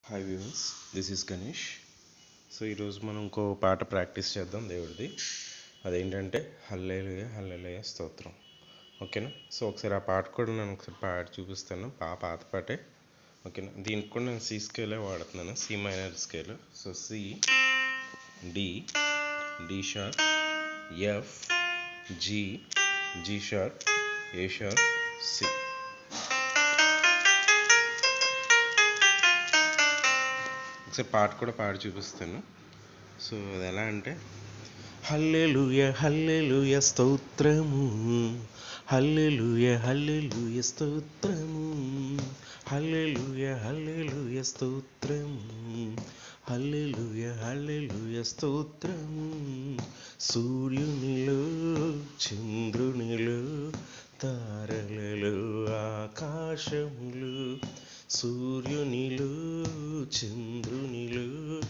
hi viewers this is Ganesh so ఈరోజు మనం ఇంకో పాట ప్రాక్టీస్ చేద్దాం దేవుడిది అదేంటంటే హల్లేలుయ హల్లేలుయ స్తోత్రం ఓకేనా సో ఒకసారి ఆ పాట కూడా నేను ఒకసారి పాడి చూపిస్తాను బా పాత పాటే ఓకేనా దీనికి కూడా నేను సి స్కేలే వాడుతున్నాను C minor scale so C D D sharp F G G sharp A sharp C ఒకసారి పాట కూడా పాడి చూపిస్తాను సో అది ఎలా అంటే హల్లెలూయ హల్లెలూయ స్తోత్రము హల్లెలూయ హల్లెలూయ స్తోత్రము హల్లెలూయ హల్లెలూయ స్తోత్రము హల్లెలూయ హల్లెలూయ స్తోత్రము సూర్యునిలో చంద్రునిలో తారలలో ఆకాశములు సూర్యునిలో చంద్రునిలో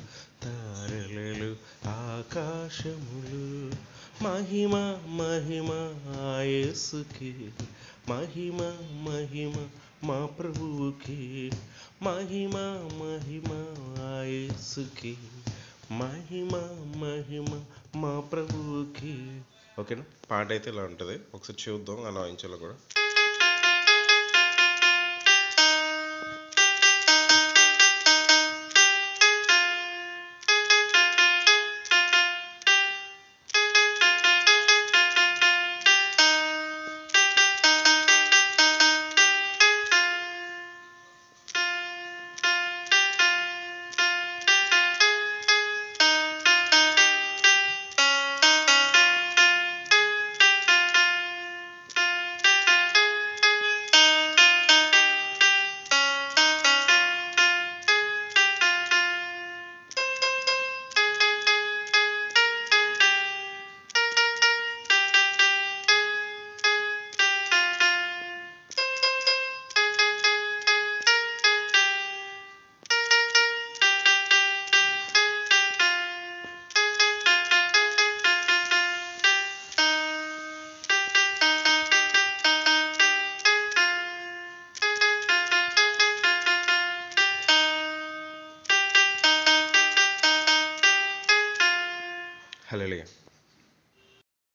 తారలలో ఆకాశములు మహిమ మహిమ ఆయసుకి మహిమ మహిమ మా ప్రభువుకి మహిమ మహిమ ఆయసుకి మహిమ మహిమ మా ప్రభువుకి ఓకేనా పాట అయితే ఇలా ఉంటుంది ఒకసారి చూద్దాం అలా వాయించాలో కూడా హల్లెలూయా